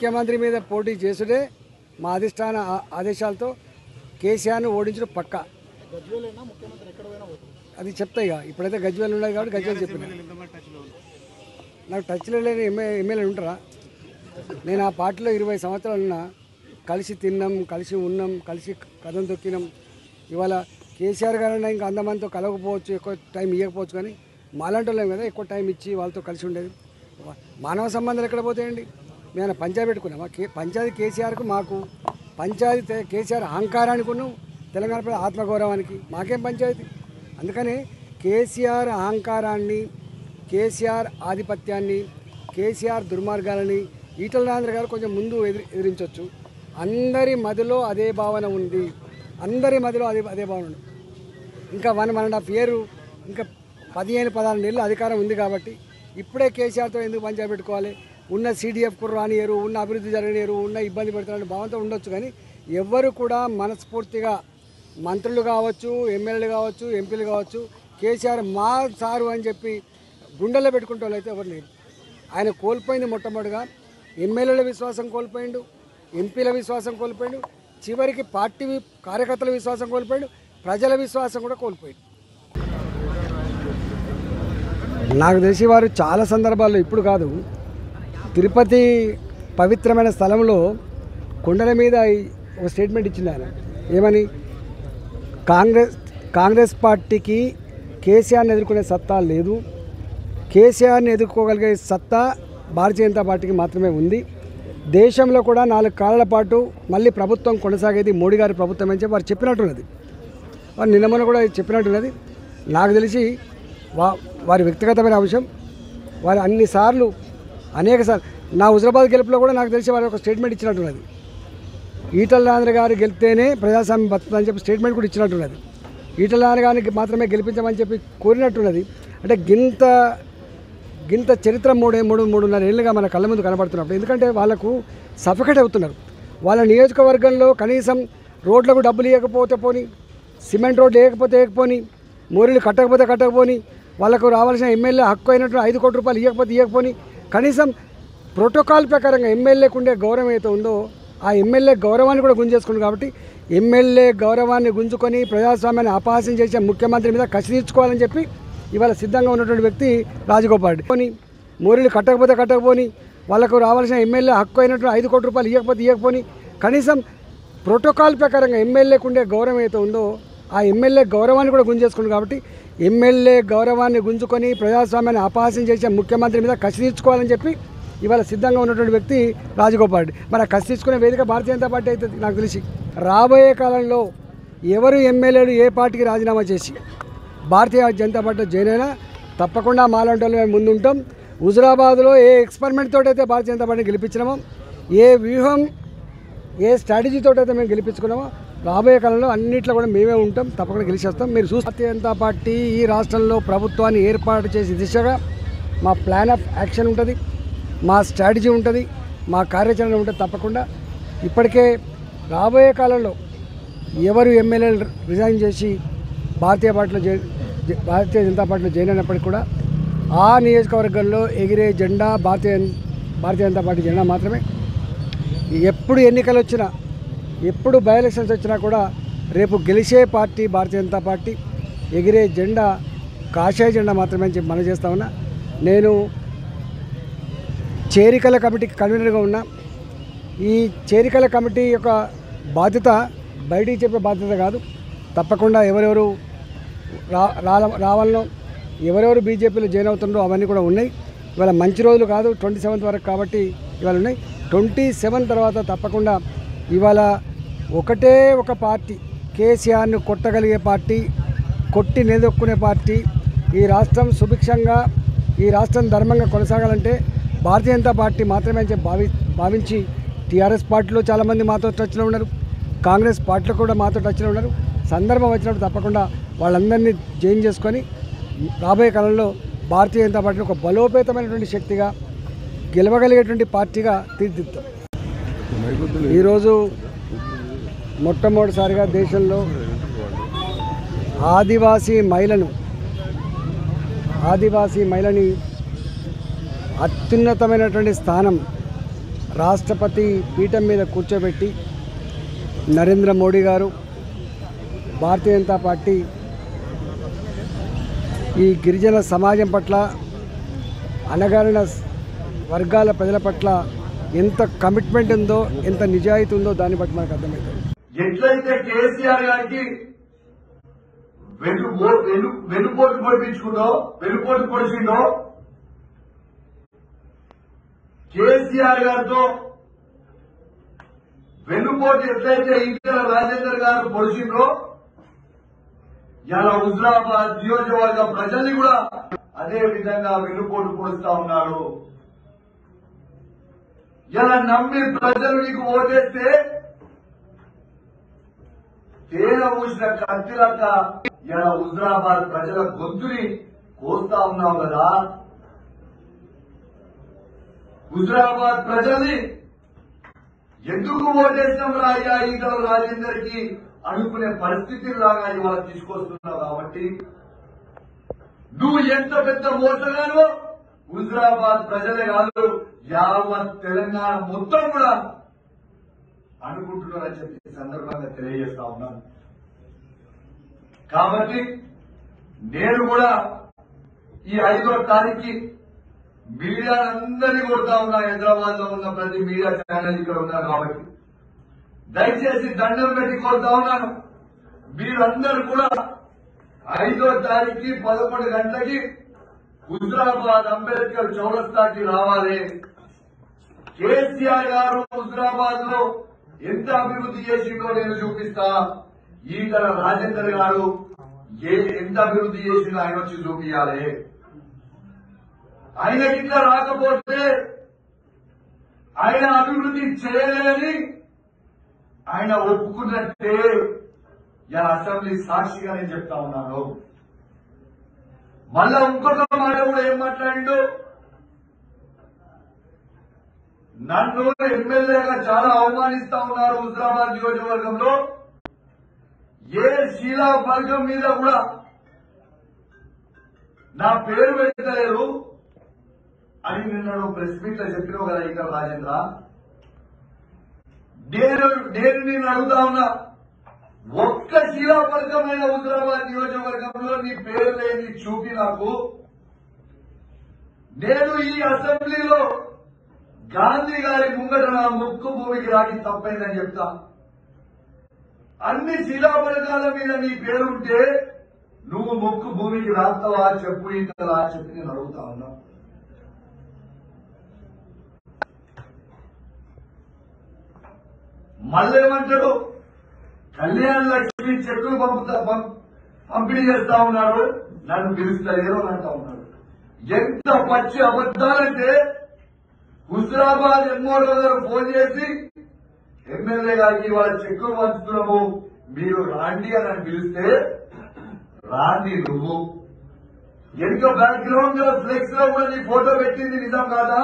ముఖ్యమంత్రి మీద పోటీ చేసుడే మా అధిష్టాన ఆ- ఆదేశాలతో కేసీఆర్ను ఓడించడం పక్క అది చెప్తా ఇక ఇప్పుడైతే గజ్వేల్ ఉన్నాయి కాబట్టి గజ్వేల్ చెప్పిన నాకు టచ్లో లేని ఎమ్మె ఎమ్మెల్యేలు ఉంటారా నేను ఆ పార్టీలో ఇరవై సంవత్సరాలు ఉన్నా కలిసి తిన్నాం కలిసి ఉన్నాం కలిసి కథం తొక్కినాం ఇవాళ కేసీఆర్ గారైనా ఇంకా అందమంతో కలవకపోవచ్చు ఎక్కువ టైం ఇవ్వకపోవచ్చు కానీ మాలాంటి వాళ్ళం కదా ఎక్కువ టైం ఇచ్చి వాళ్ళతో కలిసి ఉండేది మానవ సంబంధాలు ఎక్కడ పోతాయండి మేము పంచాయతీ పెట్టుకున్నామా కే పంచాయతీ కేసీఆర్కు మాకు పంచాయతీ తే- కేసీఆర్ అహంకారానికి తెలంగాణ ప్రజల ఆత్మగౌరవానికి మాకేం పంచాయతీ అందుకని కేసీఆర్ అహంకారాన్ని కేసీఆర్ ఆధిపత్యాన్ని కేసీఆర్ దుర్మార్గాలని ఈటల రాజేంద్ర గారు కొంచెం ముందు ఎదిరి ఎదిరించవచ్చు అందరి మదిలో అదే భావన ఉంది అందరి మదిలో అదే అదే భావన ఉంది ఇంకా one one and half year ఇంకా పదిహేను పదహారు నెలలు అధికారం ఉంది కాబట్టి ఇప్పుడే కేసీఆర్తో ఎందుకు పంచాయతీ పెట్టుకోవాలి ఉన్న సీడీఎఫ్కు రానియరు ఉన్న అభివృద్ధి జరగనియరు ఉన్న ఇబ్బంది పెడతారని భావంతో ఉండొచ్చు కానీ ఎవ్వరు కూడా మనస్ఫూర్తిగా మంత్రులు కావచ్చు ఎమ్మెల్యేలు కావచ్చు ఎంపీలు కావచ్చు కేసీఆర్ మా సారు అని చెప్పి గుండెల్లో పెట్టుకుంటే వాళ్ళు అయితే ఎవరు లేరు ఆయన కోల్పోయింది మొట్టమొదటిగా ఎమ్మెల్యేల విశ్వాసం కోల్పోయిండు ఎంపీల విశ్వాసం కోల్పోయిండు చివరికి పార్టీ వి- కార్యకర్తల విశ్వాసం కోల్పోయిండు ప్రజల విశ్వాసం కూడా కోల్పోయిండు నాకు తెలిసి వారు చాలా సందర్భాల్లో ఇప్పుడు కాదు తిరుపతి పవిత్రమైన స్థలంలో కొండల మీద ఈ- ఒక స్టేట్మెంట్ ఇచ్చింది ఆయన ఏమని కాంగ్రెస్ కాంగ్రెస్ పార్టీకి కేసీఆర్ని ఎదుర్కొనే సత్తా లేదు కేసీఆర్ని ఎదుర్కోగలిగే సత్తా భారతీయ జనతా పార్టీకి మాత్రమే ఉంది దేశంలో కూడా నాలుగు కాలాల పాటు మళ్ళీ ప్రభుత్వం కొనసాగేది మోడీ గారి ప్రభుత్వం అని చెప్పి వారు చెప్పినట్టున్నది వారు నిన్న మొన్న కూడా చెప్పినట్టున్నది నాకు తెలిసి వా వారి వ్యక్తిగతమైన అంశం వారు అన్నిసార్లు అనేక సార్లు నా హుజరాబాద్ గెలుపులో కూడా నాకు తెలిసి వారు ఒక స్టేట్మెంట్ ఇచ్చినట్టున్నది ఈటల రాజేంద్ర గారు గెలిస్తేనే ప్రజాస్వామ్యం బతుందని చెప్పి స్టేట్మెంట్ కూడా ఇచ్చినట్టున్నది ఈటల రాజేంద్ర గారిని మాత్రమే గెలిపించమని చెప్పి కోరినట్టున్నది అంటే గింత గింత చరిత్ర మూడే మూడు మూడున్నర ఏళ్ళుగా మన కళ్ళ ముందు కనబడుతున్నప్పుడు ఎందుకంటే వాళ్ళకు సఫికేట్ అవుతున్నారు వాళ్ళ నియోజకవర్గంలో కనీసం రోడ్లకు డబ్బులు ఇవ్వకపోతే పోని సిమెంట్ రోడ్లు వేయకపోతే వేయకపోని మోరీలు కట్టకపోతే కట్టకపోని వాళ్ళకు రావాల్సిన ఎమ్మెల్యే హక్కు అయినట్టు ఐదు కోట్ల రూపాయలు ఇవ్వకపోతే ఇవ్వకపోని కనీసం ప్రోటోకాల్ ప్రకారంగా ఎమ్మెల్యేకు ఉండే గౌరవం ఏదైతే ఉందో ఆ ఎమ్మెల్యే గౌరవాన్ని కూడా గుంజేసుకుంది కాబట్టి ఎమ్మెల్యే గౌరవాన్ని గుంజుకొని ప్రజాస్వామ్యాన్ని అపహాస్యం చేసే ముఖ్యమంత్రి మీద కసి తీర్చుకోవాలని చెప్పి ఇవాళ సిద్ధంగా ఉన్నటువంటి వ్యక్తి రాజగోపాల్ రెడ్డి పోని మోరీలు కట్టకపోతే కట్టకపోని వాళ్ళకు రావాల్సిన ఎమ్మెల్యే హక్కు అయినట్టు ఐదు కోట్ల రూపాయలు ఇవ్వకపోతే ఇవ్వకపోని కనీసం ప్రోటోకాల్ ప్రకారంగా ఎమ్మెల్యేకు ఉండే గౌరవం ఏదైతే ఉందో ఆ ఎమ్మెల్యే గౌరవాన్ని కూడా గుంజేసుకుంది కాబట్టి ఎమ్మెల్యే గౌరవాన్ని గుంజుకొని ప్రజాస్వామ్యాన్ని అపహాస్యం చేసే ముఖ్యమంత్రి మీద కసి తీర్చుకోవాలని చెప్పి ఇవాళ సిద్ధంగా ఉన్నటువంటి వ్యక్తి రాజగోపాల్ రెడ్డి మరి ఆ కసి తీసుకునే వేదిక భారతీయ జనతా పార్టీ అవుతుంది నాకు తెలిసి రాబోయే కాలంలో ఎవరు ఎమ్మెల్యేలు ఏ పార్టీకి రాజీనామా చేసి భారతీయ జనతా పార్టీ జాయిన్ అయినా తప్పకుండా మాలాంటి వాళ్ళు మేము ముందుంటాం హుజురాబాద్లో ఏ ఎక్స్పెరిమెంట్ తోటి అయితే భారతీయ జనతా పార్టీని గెలిపించినామో ఏ వ్యూహం ఏ స్ట్రాటజీతో అయితే మేము గెలిపించుకున్నామో రాబోయే కాలంలో అన్నింటిలో కూడా మేమే ఉంటాం తప్పకుండా గెలిచేస్తాం మీరు చూస్తే భారతీయ జనతా పార్టీ ఈ రాష్ట్రంలో ప్రభుత్వాన్ని ఏర్పాటు చేసే దిశగా మా ప్లాన్ ఆఫ్ యాక్షన్ ఉంటుంది మా స్ట్రాటజీ ఉంటుంది మా కార్యాచరణ ఉంటుంది తప్పకుండా ఇప్పటికే రాబోయే కాలంలో ఎవరు ఎమ్మెల్యేలు రిజైన్ చేసి భారతీయ పార్టీలో జై జ- భారతీయ జనతా పార్టీలో జాయిన్ అయినప్పటికీ కూడా ఆ నియోజకవర్గంలో ఎగిరే జెండా భారతీయ భారతీయ జనతా పార్టీ జెండా మాత్రమే ఎప్పుడు ఎన్నికలు వచ్చినా ఎప్పుడు బై ఎలక్షన్స్ వచ్చినా కూడా రేపు గెలిచే పార్టీ భారతీయ జనతా పార్టీ ఎగిరే జెండా కాషాయ జెండా మాత్రమే అని చెప్పి మనం చేస్తా ఉన్నా నేను చేరికల కమిటీకి కన్వీనర్గా ఉన్నా ఈ చేరికల కమిటీ యొక్క బాధ్యత బయటికి చెప్పే బాధ్యత కాదు తప్పకుండా ఎవరెవరు రా రాల- రావాలనో ఎవరెవరు బీజేపీలో జాయిన్ అవుతుండో అవన్నీ కూడా ఉన్నాయి ఇవాళ మంచి రోజులు కాదు ట్వంటీ సెవెంత్ వరకు కాబట్టి ఇవాళ ఉన్నాయి ట్వంటీ సెవెన్ తర్వాత తప్పకుండా ఇవాళ ఒకటే ఒక పార్టీ కేసీఆర్ను కొట్టగలిగే పార్టీ కొట్టి నిలదొక్కునే పార్టీ ఈ రాష్ట్రం సుభిక్షంగా ఈ రాష్ట్రం ధర్మంగా కొనసాగాలంటే భారతీయ జనతా పార్టీ మాత్రమే అని చెప్పి భావి భావించి టీఆర్ఎస్ పార్టీలో చాలామంది మాతో టచ్లో ఉన్నారు కాంగ్రెస్ పార్టీలో కూడా మాతో టచ్లో ఉన్నారు సందర్భం వచ్చినప్పుడు తప్పకుండా వాళ్ళందరినీ జైన్ చేసుకొని రాబోయే కాలంలో భారతీయ జనతా పార్టీని ఒక బలోపేతమైనటువంటి శక్తిగా గెలవగలిగేటువంటి పార్టీగా తీర్చిదిద్దాం ఈరోజు మొట్టమొదటిసారిగా దేశంలో ఆదివాసీ మహిళను ఆదివాసీ మహిళని అత్యున్నతమైనటువంటి స్థానం రాష్ట్రపతి పీఠం మీద కూర్చోబెట్టి నరేంద్ర మోడీ గారు భారతీయ జనతా పార్టీ ఈ గిరిజన సమాజం పట్ల అనగారిన వర్గాల ప్రజల పట్ల ఎంత కమిట్మెంట్ ఉందో ఎంత నిజాయితీ ఉందో దాన్ని బట్టి మనకు అర్థమవుతుంది ఎట్లయితే కేసీఆర్ గారికి వెను వెను వెనుపోటు పొడిపించుకుందో వెనుపోటు పొడిచిందో కేసీఆర్ గారితో వెన్నుపోటు ఎట్లయితే ఈటెల రాజేందర్ గారు పొడిచిండ్రో ఇలా హుజరాబాద్ నియోజకవర్గ ప్రజల్ని కూడా అదే విధంగా వెన్నుపోటు పొడుస్తా ఉన్నారు ఇలా నమ్మి ప్రజలు నీకు ఓటేస్తే తేనె ఊసిన కత్తిలక ఇలా హుజరాబాద్ ప్రజల గొంతుని కోస్తా ఉన్నావు కదా హుజరాబాద్ ప్రజల్ని ఎందుకు ఓటేసినాం రా అయ్యా ఈటల రాజేందర్ కి అనుకునే పరిస్థితి లాగా ఇవాళ తీసుకొస్తున్నావు కాబట్టి నువ్వు ఎంత పెద్ద మోసగానో హుజరాబాద్ ప్రజలే కాదు యావత్ తెలంగాణ మొత్తం కూడా అనుకుంటున్నారని చెప్పి ఈ సందర్భంగా తెలియజేస్తా ఉన్నాను కాబట్టి నేను కూడా ఈ ఐదో తారీఖు మీడియా అందరినీ కొడతా ఉన్నా హైదరాబాద్ లో ఉన్న ప్రతి మీడియా ఛానల్ ఇక్కడ ఉన్నారు కాబట్టి దయచేసి దండం పెట్టి కొడతా ఉన్నాను మీరందరూ కూడా ఐదో తారీఖు పదకొండు గంటలకి హుజరాబాద్ అంబేద్కర్ చౌరస్తాకి రావాలి కేసీఆర్ గారు హుజరాబాద్ లో ఎంత అభివృద్ధి చేసిండో నేను చూపిస్తా ఈటల రాజేందర్ గారు ఏ ఎంత అభివృద్ధి చేసిండో ఆయన వచ్చి చూపించాలి ఆయన కింద రాకపోతే ఆయన అభివృద్ధి చేయలేని ఆయన ఒప్పుకున్నట్టే ఇలా అసెంబ్లీ సాక్షిగా నేను చెప్తా ఉన్నాను మళ్ళా ఇంకొక మాట కూడా ఏం మాట్లాడిండు నన్ను ఎమ్మెల్యేగా చాలా అవమానిస్తా ఉన్నారు హుజరాబాద్ నియోజకవర్గంలో ఏ శీలా వర్గం మీద కూడా నా పేరు పెట్టలేరు అని నిన్న ప్రెస్ మీట్ లో చెప్పినావు కదా ఇంకా రాజేంద్ర నేను నేను నేను అడుగుతా ఉన్నా ఒక్క శిలాపలకమైన హుజరాబాద్ నియోజకవర్గంలో నీ పేరు లేని చూపి నాకు నేను ఈ అసెంబ్లీలో గాంధీ గారి ముంగట నా ముక్కు భూమికి రాకి తప్పైందని చెప్తా అన్ని శిలాపలకాల మీద నీ పేరుంటే నువ్వు ముక్కు భూమికి రాస్తావా చెప్పు ఇంతలా చెప్పి నేను అడుగుతా ఉన్నా మళ్ళేమంటాడు కళ్యాణ లక్ష్మి చెక్కులు పంపుతా పం- పంపిణీ చేస్తా ఉన్నారు నన్ను పిలుస్తలేరు అని అంటా ఉన్నాడు ఎంత పచ్చి అబద్దాలంటే హుజరాబాద్ ఎంఓడో గారు ఫోన్ చేసి ఎమ్మెల్యే గారికి వాళ్ళ చెక్కులు పంచుతున్నాము మీరు రాండి అని నన్ను పిలిస్తే రాండి నువ్వు వెనుక బ్యాక్గ్రౌండ్ లో ఫ్లెక్స్ లో కూడా నీ ఫోటో పెట్టింది నిజం కాదా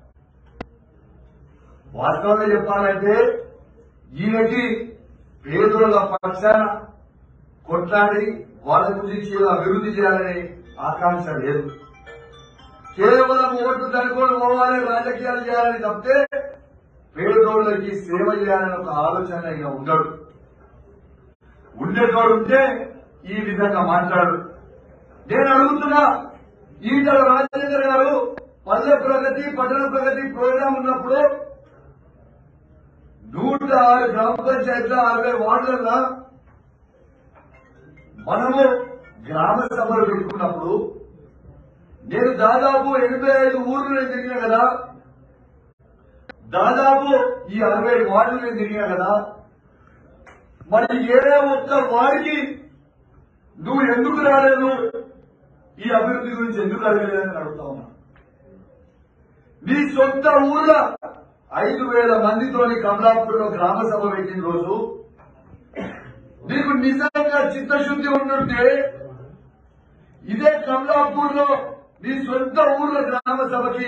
వాస్తవంగా చెప్పాలంటే ఈయనకి పేదోళ్ల పక్షాన కొట్లాడి వాళ్ళ గురించి ఏదో అభివృద్ధి చేయాలనే ఆకాంక్ష లేదు కేవలం ఓట్లు తనుకొని పోవాలి రాజకీయాలు చేయాలని తప్పితే పేదోళ్ళకి సేవ చేయాలని ఒక ఆలోచన ఇక ఉండడు ఉండేటోడు ఉంటే ఈ విధంగా మాట్లాడు నేను అడుగుతున్నా ఈటల రాజేందర్ గారు పల్లె ప్రగతి పట్టణ ప్రగతి ప్రోగ్రాం ఉన్నప్పుడు నూట ఆరు గ్రామ పంచాయతీల అరవై వార్డులలో మనము గ్రామ సభలు పెట్టుకున్నప్పుడు నేను దాదాపు ఎనభై ఐదు ఊర్లు నేను తిరిగినా కదా దాదాపు ఈ అరవై వార్డులు నేను తిరిగినా కదా మరి ఏ ఒక్క వాడికి నువ్వు ఎందుకు రాలేదు ఈ అభివృద్ధి గురించి ఎందుకు అడగలేదని అడుగుతా ఉన్నా నీ సొంత ఊర్లో ఐదు వేల మందితోని కమలాపూర్లో గ్రామ సభ పెట్టిన రోజు నీకు నిజంగా చిత్తశుద్ధి ఉండుంటే ఇదే కమలాపూర్లో నీ సొంత ఊర్లో గ్రామ సభకి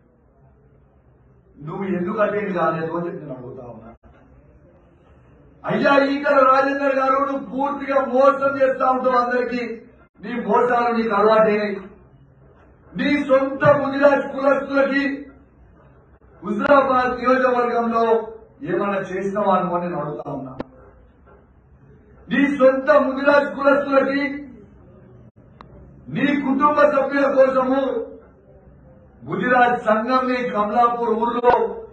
నువ్వు ఎందుకు అటెండ్ కాలేదు అని చెప్పి నేను అడుగుతా ఉన్నా అయ్యా ఈటల రాజేందర్ గారు నువ్వు పూర్తిగా మోసం చేస్తా ఉంటావు అందరికి నీ మోసాలు నీకు అలవాటైనాయి నీ సొంత ముదిరాజ్ కులస్తులకి హుజరాబాద్ నియోజకవర్గంలో ఏమైనా చేసినావా అనుకోని నేను అడుగుతా ఉన్నా నీ సొంత ముదిరాజ్ కులస్తులకి నీ కుటుంబ సభ్యుల కోసము గుజరాత్ సంఘంని కమలాపూర్ ఊర్లో